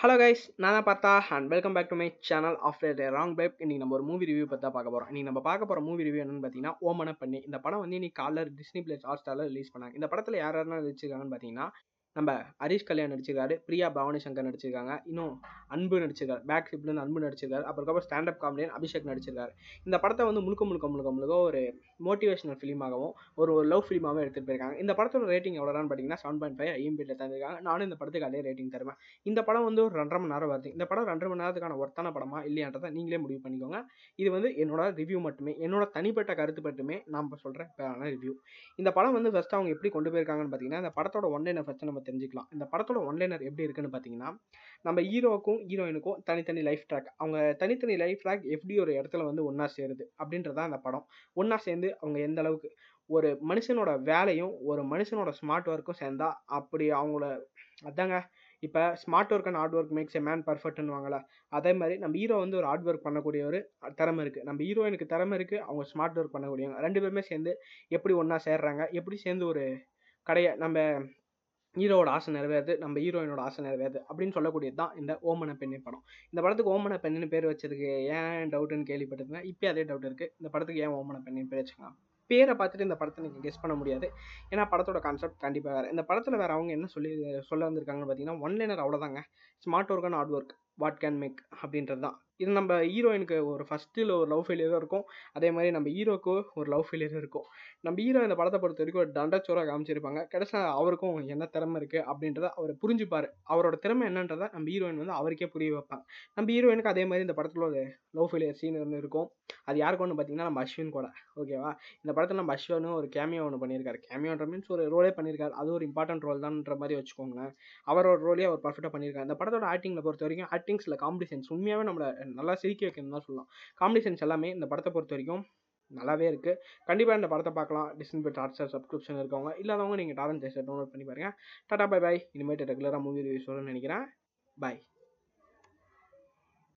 hello guys நான் தான் Partha and welcome back to my channel after long gap இன்னைக்கு நம்ம ஒரு மூவி ரிவ்யூ பற்றி தான் பார்க்க போகிறோம் இன்னைக்கு நம்ம பார்க்க போகிற மூவி ரிவ்யூ என்னன்னு பார்த்தீங்கன்னா ஓமன பண்ணி இந்த படம் வந்து இன்னைக்கு காலைல டிஸ்னி பிளஸ் ஹாட் ஸ்டாரில் ரிலீஸ் பண்ணாங்க இந்த படத்தில் யார் யாரெல்லாம் நடிச்சிருக்காங்கன்னு பார்த்தீங்கன்னா நம்ம ஹரிஷ் கல்யாண் நடிச்சிருக்காரு பிரியா பவானி சங்கர் நடிச்சிருக்காங்க இன்னும் அன்பு நடிச்சிருக்காரு பேக் ஷிப்லேருந்து அன்பு நடிச்சிருக்காரு அப்புறம் ஸ்டாண்டப் காமெடியன் அபிஷேக் நடிச்சிருக்காரு இந்த படத்தை வந்து முழுக்க முழுக்க முழுக்க முழுக்க ஒரு மோட்டிவேஷனல் ஃபிலிமாகவும் ஒரு ஒரு லவ் ஃபிலிமாகவும் எடுத்துகிட்டு போயிருக்காங்க இந்த படத்தோட ரேட்டிங் எவ்வளோதான் பார்த்தீங்கன்னா செவன் பாயிண்ட் ஃபைவ் ஐஎம்பியில் தந்திருக்காங்க நானும் இந்த படத்துக்கு அதே ரேட்டிங் தருவேன் இந்த படம் வந்து ஒரு ரெண்டரை மணி நேரம் வருது இந்த படம் ரெண்டரை மணி நேரத்துக்கான ஒர்த்தான படமா இல்லையான்றதை நீங்களே முடிவு பண்ணிக்கோங்க இது வந்து என்னோட ரிவ்யூ மட்டுமே என்னோட தனிப்பட்ட கருத்து மட்டுமே நான் சொல்கிறேன் பேரான ரிவ்யூ இந்த படம் வந்து ஃபஸ்ட்டு அவங்க எப்படி கொண்டு போயிருக்காங்கன்னு பார்த்தீங்கன்னா இந்த படத்தோட ஒன்லைனர் ஃபஸ்ட்டு நம்ம தெரிஞ்சுக்கலாம் இந்த படத்தோட ஒன்லைனர் எப்படி இருக்குன்னு பார்த்தீங்கன்னா நம்ம ஹீரோவுக்கும் ஹீரோயினுக்கும் தனித்தனி லைஃப் ட்ராக் அவங்க தனித்தனி லைஃப் ட்ராக் எப்படி ஒரு இடத்துல வந்து ஒன்றா சேருது அப்படின்றதான் அந்த படம் ஒன்றா சேர்ந்து அவங்க எந்த அளவுக்கு ஒரு மனுஷனோட வேலையும் ஒரு மனுஷனோட ஸ்மார்ட் ஒர்க்கும் சேர்ந்தா அப்படி அவங்கள அதாங்க இப்போ smart work and hard work makes a man பர்ஃபெக்ட்னு வாங்கல அதே மாதிரி நம்ம ஹீரோ வந்து ஒரு ஹார்ட் ஒர்க் பண்ணக்கூடிய ஒரு திறமை இருக்குது நம்ம ஹீரோயினுக்கு திறமை இருக்குது அவங்க ஸ்மார்ட் ஒர்க் பண்ணக்கூடியவங்க ரெண்டு பேருமே சேர்ந்து எப்படி ஒன்றா சேர்றாங்க எப்படி சேர்ந்து ஒரு கடையை நம்ம ஹீரோவோட ஆசை நிறைவேறுது நம்ம ஹீரோயினோட ஆசை நிறைவேறுது அப்படின்னு சொல்லக்கூடியது தான் இந்த ஓமன பெண்ணை படம் இந்த படத்துக்கு ஓமன பெண்ணுன்னு பேர் வச்சதுக்கு ஏன் டவுட்டுன்னு கேள்விப்பட்டிருந்தேன் இப்போ அதே டவுட் இருக்குது இந்த படத்துக்கு ஏன் ஓமன பெண்ணின் பேர் வச்சுக்கலாம் பேரை பார்த்துட்டு இந்த படத்தை நீங்கள் கெஸ் பண்ண முடியாது ஏன்னா படத்தோட கான்செப்ட் கண்டிப்பாக வேறு இந்த படத்தில் வேறு அவங்க என்ன சொல்லி சொல்ல வந்திருக்காங்கன்னு பார்த்தீங்கன்னா ஒன்லைனர் அவ்வளோதாங்க smart work and hard work what can make அப்படின்றது தான் இது நம்ம ஹீரோயினுக்கு ஒரு ஃபஸ்ட்டில் ஒரு லவ் ஃபெயிலியரும் இருக்கும் அதே மாதிரி நம்ம ஹீரோக்கு ஒரு லவ் ஃபெயிலியரும் இருக்கும் நம்ம ஹீரோ இந்த படத்தை பொறுத்த வரைக்கும் ஒரு தண்டச்சோராக காமிச்சிருப்பாங்க கடைசியில் அவருக்கும் என்ன திறமை இருக்குது அப்படின்றத அவர் புரிஞ்சுப்பார் அவரோட திறமை என்னன்றதை நம்ம ஹீரோயின் வந்து அவருக்கே புரிய வைப்பாங்க நம்ம ஹீரோயினுக்கு அதே மாதிரி இந்த படத்தில் ஒரு லவ் ஃபெயிலியர் சீன் ஒன்று இருக்கும் அது யாருக்கு ஒன்று பார்த்தீங்கன்னா நம்ம அஸ்வின் கூட ஓகேவா இந்த படத்தில் நம்ம அஸ்வினும் ஒரு கேமியோ ஒன்று பண்ணியிருக்காரு கேமியோன்ற மீன்ஸ் ஒரு ரோலே பண்ணியிருக்காரு அது ஒரு இம்பார்ட்டன்ட் ரோல் தான்ன்ற மாதிரி வச்சுக்கோங்களேன் அவரோட ரோலே அவர் பர்ஃபெக்டாக பண்ணியிருக்காரு இந்த படத்தோட ஆக்டிங்கில் பொறுத்த வரைக்கும் ஆக்டிங்ஸில் காம்படிஷன்ஸ் உண்மையாகவே நம்மளை நல்லா சிரிக்க வைக்கணும் தான் சொல்லலாம் காம்படிஷன்ஸ் எல்லாமே இந்த படத்தை பொறுத்த வரைக்கும் நல்லாவே இருக்குது கண்டிப்பாக இந்த படத்தை பார்க்கலாம் டிஸ்னி பிட் ஹாட்ஸ்டார் சப்ஸ்கிரிப்ஷன் இருக்கவங்க இல்லாதவங்க நீங்கள் டாரன் டெஸ்ட் டவுன்லோட் பண்ணி பாருங்கள் டாடா பை பாய் இனிமேட்டு ரெகுலராக மூவி ரிவ்யூஸ் வரும்னு நினைக்கிறேன் பாய்